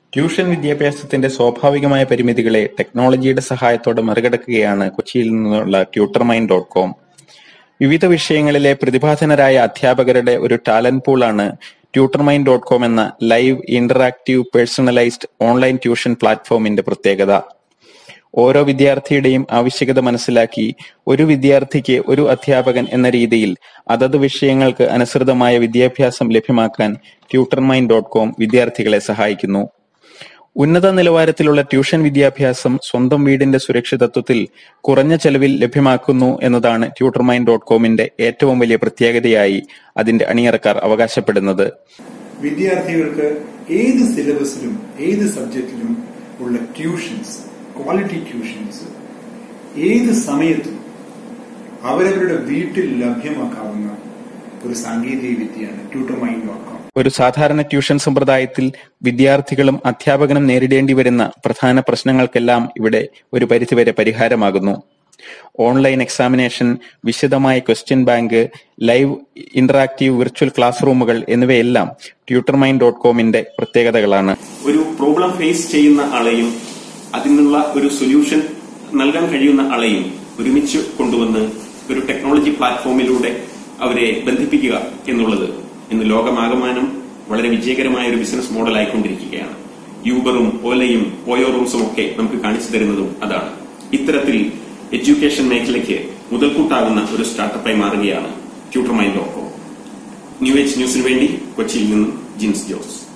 tuition വിദ്യാഭ്യാസത്തിന്റെ സ്വാഭാവികമായ പരിമിതികളെ ടെക്നോളജിയുടെ സഹായത്തോടെ മറികടക്കുകയാണ് കൊച്ചിയിൽ നിന്നുള്ള ട്യൂട്ടർമൈൻഡ് ഡോട്ട് കോം വിവിധ വിഷയങ്ങളിലെ പ്രതിഭാധനരായ അധ്യാപകരുടെ ഒരു ടാലന്റ് പൂളാണ് ട്യൂട്ടർമൈൻഡ് ഡോട്ട് കോം എന്ന live interactive personalised online tuition പ്ലാറ്റ്ഫോമിന്റെ പ്രത്യേകത ഓരോ വിദ്യാർത്ഥിയുടെയും ആവശ്യകത മനസ്സിലാക്കി ഒരു വിദ്യാർത്ഥിക്ക് ഒരു അധ്യാപകൻ എന്ന രീതിയിൽ അതത് വിഷയങ്ങൾക്ക് അനുസൃതമായ വിദ്യാഭ്യാസം ലഭ്യമാക്കാൻ ട്യൂട്ടർമൈൻഡ് ഡോട്ട് കോം വിദ്യാർത്ഥികളെ സഹായിക്കുന്നു ഉന്നത നിലവാരത്തിലുള്ള ട്യൂഷൻ വിദ്യാഭ്യാസം സ്വന്തം വീടിന്റെ സുരക്ഷിതത്വത്തിൽ കുറഞ്ഞ ചെലവിൽ ലഭ്യമാക്കുന്നു എന്നതാണ് ട്യൂട്ടർമൈൻഡ് ഡോട്ട് കോമിന്റെ ഏറ്റവും വലിയ പ്രത്യേകതയായി അതിന്റെ അണിയറക്കാർ അവകാശപ്പെടുന്നത് വിദ്യാർത്ഥികൾക്ക് ഏത് സിലബസിലും ഏത് സബ്ജക്റ്റിലും ഉള്ള ട്യൂഷൻസ് ക്വാളിറ്റി ട്യൂഷൻസ് ഏത് സമയത്തും അവരവരുടെ വീട്ടിൽ ലഭ്യമാക്കാവുന്ന ഒരു സാങ്കേതിക വിദ്യയാണ് ട്യൂട്ടർമൈൻഡ് ഡോട്ട് കോം ഒരു സാധാരണ ട്യൂഷൻ സമ്പ്രദായത്തിൽ വിദ്യാർത്ഥികളും അധ്യാപകനും നേരിടേണ്ടി വരുന്ന പ്രധാന പ്രശ്നങ്ങൾക്കെല്ലാം ഇവിടെ ഒരു പരിധിവരെ പരിഹാരമാകുന്നു ഓൺലൈൻ എക്സാമിനേഷൻ വിശദമായ question bank live interactive virtual class റൂമുകൾ എന്നിവയെല്ലാം ട്യൂട്ടർമൈൻഡ് ഡോട്ട് കോമിന്റെ പ്രത്യേകതകളാണ് ഒരു പ്രോബ്ലം ഫേസ് ചെയ്യുന്ന ആളെയും അതിനുള്ള ഒരു സൊല്യൂഷൻ നൽകാൻ കഴിയുന്ന ആളെയും ഒരുമിച്ച് കൊണ്ടുവന്ന് ഒരു ടെക്നോളജി പ്ലാറ്റ്ഫോമിലൂടെ അവരെ ബന്ധിപ്പിക്കുക എന്നുള്ളത് ഇന്ന് ലോകമാകമാനം വളരെ വിജയകരമായ ഒരു ബിസിനസ് മോഡൽ ആയിക്കൊണ്ടിരിക്കുകയാണ് യൂബറും ഓലയും ഓയോ റൂംസും ഒക്കെ നമുക്ക് കാണിച്ചു തരുന്നതും അതാണ് ഇത്തരത്തിൽ എഡ്യൂക്കേഷൻ മേഖലയ്ക്ക് മുതൽക്കൂട്ടാകുന്ന ഒരു സ്റ്റാർട്ടപ്പായി മാറുകയാണ് Tutormind dot com new age ന്യൂസിന് വേണ്ടി കൊച്ചിയിൽ നിന്നും ജിൻസ് ജോസ്